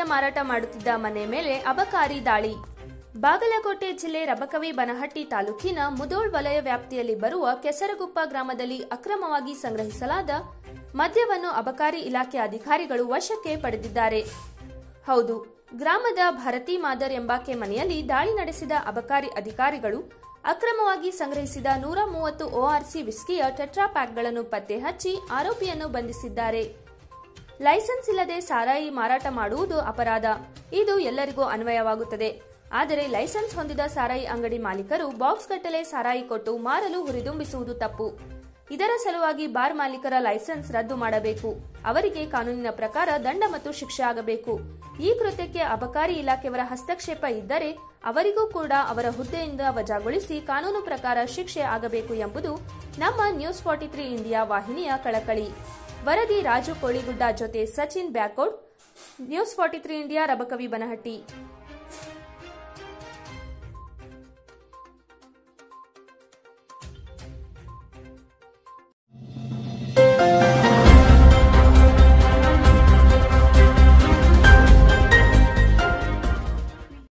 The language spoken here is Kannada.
ಮಾರಾಟ ಮಾಡುತ್ತಿದ್ದ ಮನೆ ಮೇಲೆ ಅಬಕಾರಿ ದಾಳಿ ಬಾಗಲಕೋಟೆ ಜಿಲ್ಲೆ ರಬಕವಿ ಬನಹಟ್ಟಿ ತಾಲೂಕಿನ ಮುದೋಳ್ ವಲಯ ವ್ಯಾಪ್ತಿಯಲ್ಲಿ ಬರುವ ಕೆಸರಗುಪ್ಪ ಗ್ರಾಮದಲ್ಲಿ ಅಕ್ರಮವಾಗಿ ಸಂಗ್ರಹಿಸಲಾದ ಮದ್ಯವನ್ನು ಅಬಕಾರಿ ಇಲಾಖೆ ಅಧಿಕಾರಿಗಳು ವಶಕ್ಕೆ ಪಡೆದಿದ್ದಾರೆ ಹೌದು ಗ್ರಾಮದ ಭರತಿ ಮಾದರ್ ಎಂಬಾಕೆ ಮನೆಯಲ್ಲಿ ದಾಳಿ ನಡೆಸಿದ ಅಬಕಾರಿ ಅಧಿಕಾರಿಗಳು ಅಕ್ರಮವಾಗಿ ಸಂಗ್ರಹಿಸಿದ ನೂರ ಮೂವತ್ತು ಒಆರ್ಸಿ ವಿಸ್ಕಿಯ ಟೆಟ್ರಾ ಪ್ಯಾಕ್ಗಳನ್ನು ಪತ್ತೆ ಹಚ್ಚಿ ಆರೋಪಿಯನ್ನು ಬಂಧಿಸಿದ್ದಾರೆ ಲೈಸೆನ್ಸ್ ಇಲ್ಲದೆ ಸಾರಾಯಿ ಮಾರಾಟ ಮಾಡುವುದು ಅಪರಾಧ ಇದು ಎಲ್ಲರಿಗೂ ಅನ್ವಯವಾಗುತ್ತದೆ ಆದರೆ ಲೈಸೆನ್ಸ್ ಹೊಂದಿದ ಸಾರಾಯಿ ಅಂಗಡಿ ಮಾಲೀಕರು ಬಾಕ್ಸ್ ಗಟ್ಟಲೆ ಸಾರಾಯಿ ಕೊಟ್ಟು ಮಾರಲು ಹುರಿದುಂಬಿಸುವುದು ತಪ್ಪು ಇದರ ಸಲುವಾಗಿ ಬಾರ್ ಮಾಲೀಕರ ಲೈಸೆನ್ಸ್ ರದ್ದು ಮಾಡಬೇಕು ಅವರಿಗೆ ಕಾನೂನಿನ ಪ್ರಕಾರ ದಂಡ ಮತ್ತು ಶಿಕ್ಷೆ ಆಗಬೇಕು ಈ ಕೃತ್ಯಕ್ಕೆ ಅಬಕಾರಿ ಇಲಾಖೆಯವರ ಹಸ್ತಕ್ಷೇಪ ಇದ್ದರೆ ಅವರಿಗೂ ಕೂಡ ಅವರ ಹುದ್ದೆಯಿಂದ ವಜಾಗೊಳಿಸಿ ಕಾನೂನು ಪ್ರಕಾರ ಶಿಕ್ಷೆ ಆಗಬೇಕು ಎಂಬುದು ನಮ್ಮ ನ್ಯೂಸ್ ಫಾರ್ಟಿ ತ್ರೀ ಇಂಡಿಯಾ ವಾಹಿನಿಯ ಕಳಕಳಿ ವರದಿ ರಾಜು ಕೋಳಿಗುಡ್ಡ ಜೊತೆ Sachin Byakod news forty three India Rabakavi Banahatti